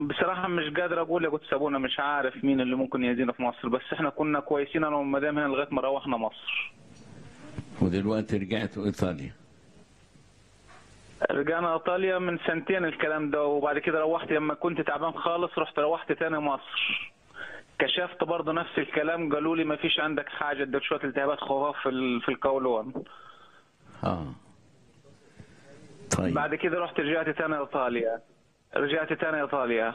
بصراحة مش قادر أقول يا قدس أبونا مش عارف مين اللي ممكن يأذينا في مصر بس إحنا كنا كويسين أنا والمدام هنا لغاية ما روحنا مصر ودلوقتي رجعتوا إيطاليا رجعنا إيطاليا من سنتين الكلام ده وبعد كده روحت لما كنت تعبان خالص رحت روحت تاني مصر كشفت برضه نفس الكلام قالوا لي ما فيش عندك حاجة اديك شوية التهابات خفاف في ال- في القولون آه طيب بعد كده رحت رجعت تاني إيطاليا رجعت تاني إيطاليا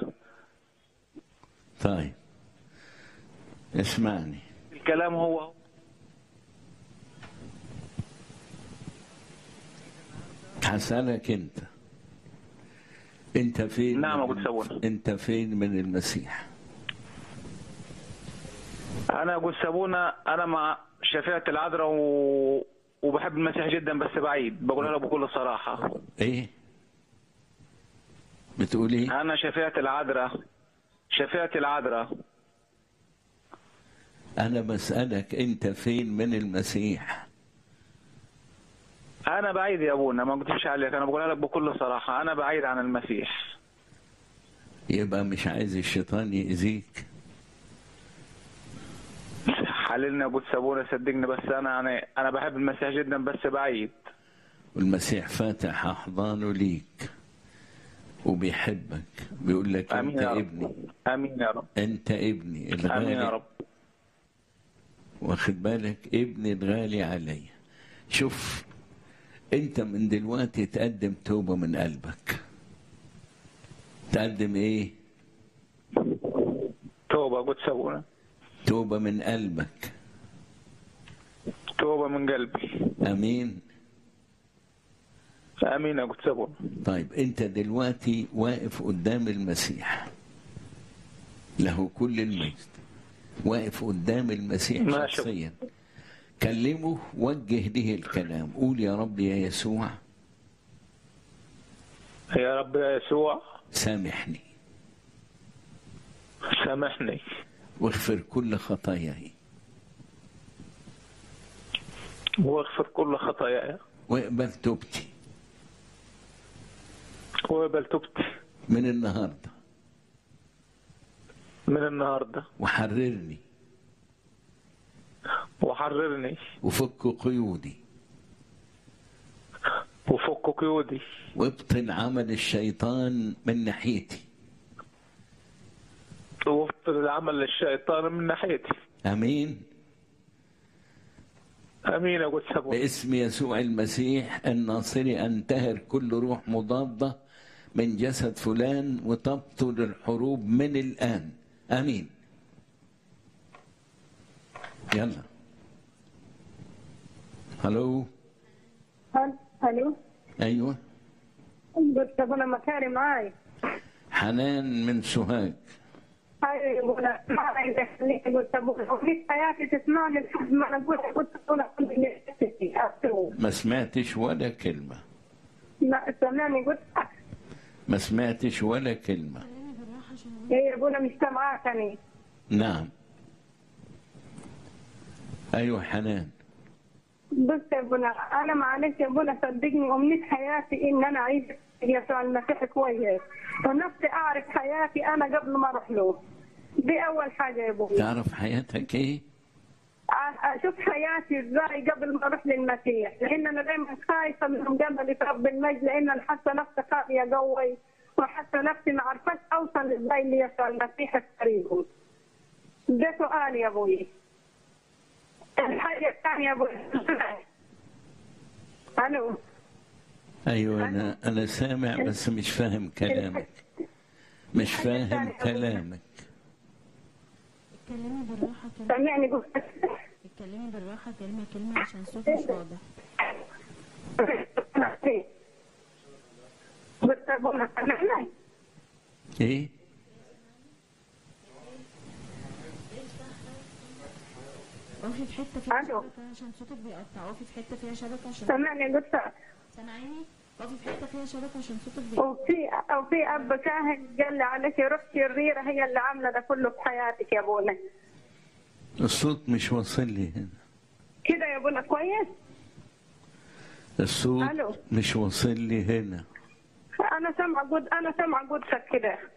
طيب اسمعني الكلام هو هسألك أنت أنت فين نعم، من- أبو تسوون. أنت فين من المسيح انا اقول سابونا انا مع شفيعة العذراء و... وبحب المسيح جدا بس بعيد بقولها له بكل صراحة إيه بتقول إيه انا شفيعة العذراء شفيعة العذراء أنا بسألك أنت فين من المسيح انا بعيد يا ابونا ما قلتش عليك انا بقولها لك بكل صراحة انا بعيد عن المسيح يبقى مش عايز الشيطان يأذيك حللني يا ابو سابونا صدقني بس انا يعني انا بحب المسيح جدا بس بعيد والمسيح فاتح أحضانه ليك وبيحبك بيقول لك امين أنت يا رب ابني امين يا رب أنت ابني امين يا الغالي رب واخد بالك ابني الغالي عليا شوف انت من دلوقتي تقدم توبة من قلبك تقدم ايه توبة قد سابونا توبة من قلبك توبة من قلبي امين امين يا قد سابونا طيب انت دلوقتي واقف قدام المسيح له كل المجد واقف قدام المسيح ما شاء شخصيا كلمه وجه له الكلام قول يا رب يا يسوع يا رب يا يسوع سامحني سامحني واغفر كل خطاياي واغفر كل خطاياي واقبل توبتي وقبل توبتي من النهارده من النهارده وحررني وحررني وفك قيودي وفك قيودي وابطل عمل الشيطان من ناحيتي وابطل العمل للشيطان من ناحيتي امين امين يا قدس ابونا باسم يسوع المسيح الناصري انتهر كل روح مضاده من جسد فلان وتبطل الحروب من الان امين يلا هلو الو ايوه قلت ابونا مكاري معاي حنان من سوهاج هاي ابونا معاي دخلني قلت ابونا وفي حياتي تسمعني لحد ما انا قلت قلت ابونا كنت نفسي أتوب. ما سمعتش ولا كلمه لا سامعني قلت ما سمعتش ولا كلمه يا ابونا مش سامعاك انا نعم ايوه حنان بص يا ابونا انا معلش يا ابونا صدقني امنية حياتي ان انا اعيش يسوع المسيح كويس ونفسي اعرف حياتي انا قبل ما اروح له دي اول حاجه يا ابونا تعرف حياتك ايه اشوف حياتي ازاي قبل ما اروح للمسيح لان انا دايما خايفه من مجامله رب المجد لان انا حاسه نفسي خاطيه قوي وحاسه نفسي ما عرفتش اوصل ازاي ليسوع المسيح في طريقه ده سؤال يا ابوي الحاجه الثانيه يا ابوي الو ايوه انا انا سامع بس مش فاهم كلامك مش فاهم كلامك اتكلمي بالراحة كلمة سامعني قلت اتكلمي بالراحة كلمة كلمة عشان صوتك مش واضح قلت ابونا سامعني ايه اقفي في حتة فيها ألو. شبكة عشان صوتك بيقطع اقفي في حتة فيها شبكة عشان سامعني قلت سامعيني اقفي في حتة فيها شبكة عشان صوتك بيقطع وفي او في اب كاهن قال لي عليك روح شريره هي اللي عامله ده كله في حياتك يا ابونا الصوت مش واصل لي هنا كده يا ابونا كويس الصوت ألو. مش واصل لي هنا انا سامعه قد انا سامعه قدسك كده